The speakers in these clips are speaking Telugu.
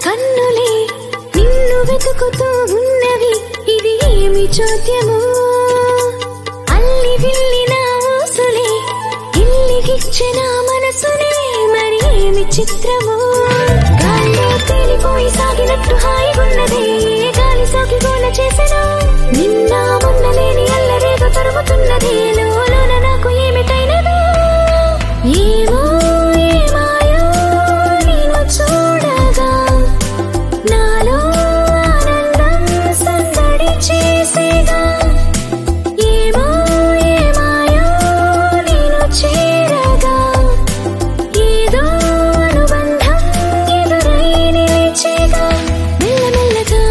కన్నులే నిన్ను వెతుకుతూ ఉన్నవి ఇది ఏమి చోద్యము అల్లి విల్లిన ఊసులే ఇల్లికిచ్చిన మనసునే మరి ఏమి చిత్రము గాల్లో తేలిపోయి సాగినట్టు హాయిగున్నదే ఏ గాలి సోకి గోల చేసెను నిన్న మొన్న లేని అల్లరేదో తరుముతున్నదే లోలోన నాకు ఏమిటైనదో ఏమో ఏమాయో నేను చూడగా నాలో ఆనందం సందడి చేసేగా ఏమో ఏమాయో నేను చేరగా ఏదో అనుబంధం ఎదురై నిలిచేగా మెల్లమెల్లగా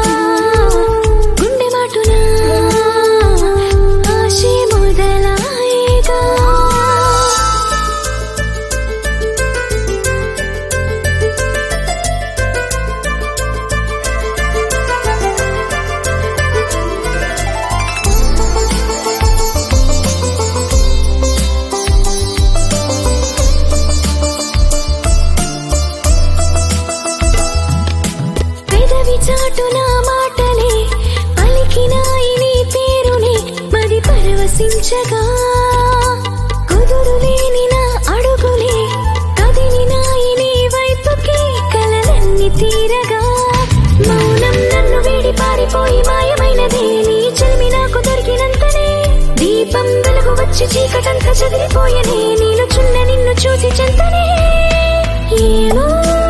గుండె మాటున ఆశే మొదలాయేగా పెదవి చాటున మాటలే పలికినాయి నీ పేరునే మది పరవశించగా కుదురు లేని నా అడుగులే కదిలినాయి నీ వైపుకి కలలన్నీ తీరగా మౌనం నన్ను వీడి పారిపోయి మాయమైనదే నీ చెలిమి నాకు దొరికినంతనే దీపం వెలుగు వచ్చి చీకటంతా చదిరిపోయనే నేను చున్న నిన్ను చూసి చెంతనే ఏమో